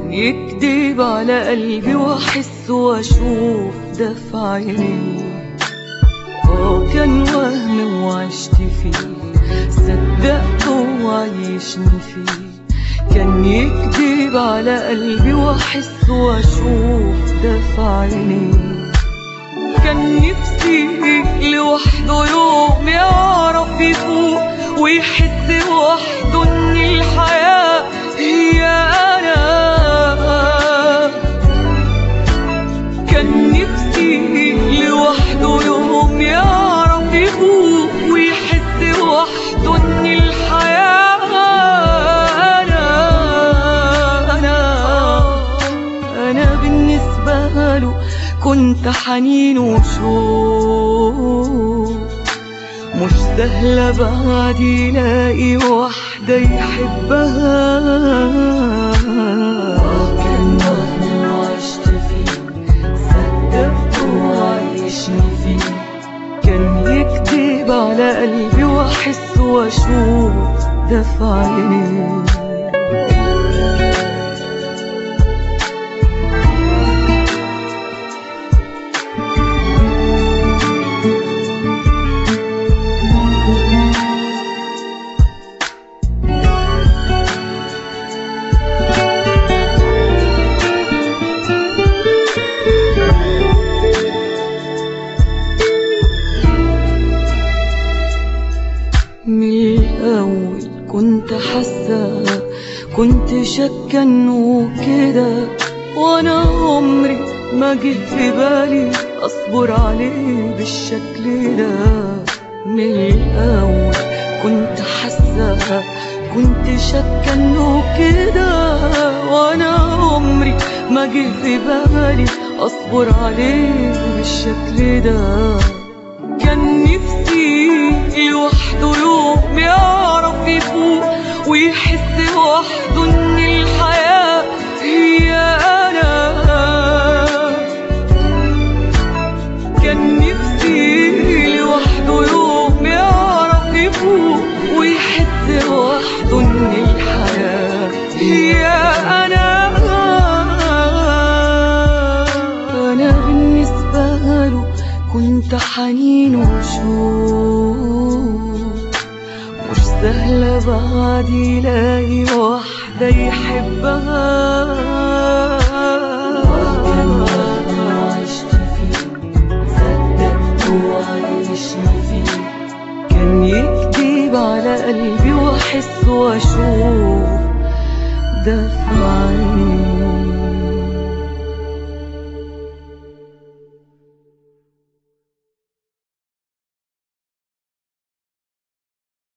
كان يكذب على قلبي واحس واشوف دفع عينيه اه كان وهم وعشت فيه صدقته وعيشني فيه كان يكذب على قلبي واحس واشوف دفع عينيه كان نفسي لوحده يوم يعرف يفوق ويحس وحده ان الحياة هي انا كان نفسي لوحده يوم يعرف يفوق ويحس وحده ان الحياة انا انا انا بالنسبة له كنت حنين وشوق مش سهلة بعد يلاقي واحدة يحبها كان وهم وعشت فيه صدقته وعيشني فيه كان يكذب على قلبي واحس واشوف دفع عينيه من الأول كنت حاسة كنت شاكة انه كده وانا عمري ما جه في بالي اصبر عليه بالشكل ده من الأول كنت حاسة كنت شاكة انه كده وانا عمري ما جه في بالي اصبر عليه بالشكل ده كان نفسي لوحده يوم يعرف يفوق ويحس وحده ان الحياة هي انا كان نفسي لوحده يوم يعرف يفوق ويحس وحده ان الحياة هي انا انا بالنسبة له كنت حنين وشوق مش سهلة بعد يلاقي واحدة يحبها عشت فيه صدقته وعيشني فيه كان يكذب على قلبي واحس واشوف دفع عيني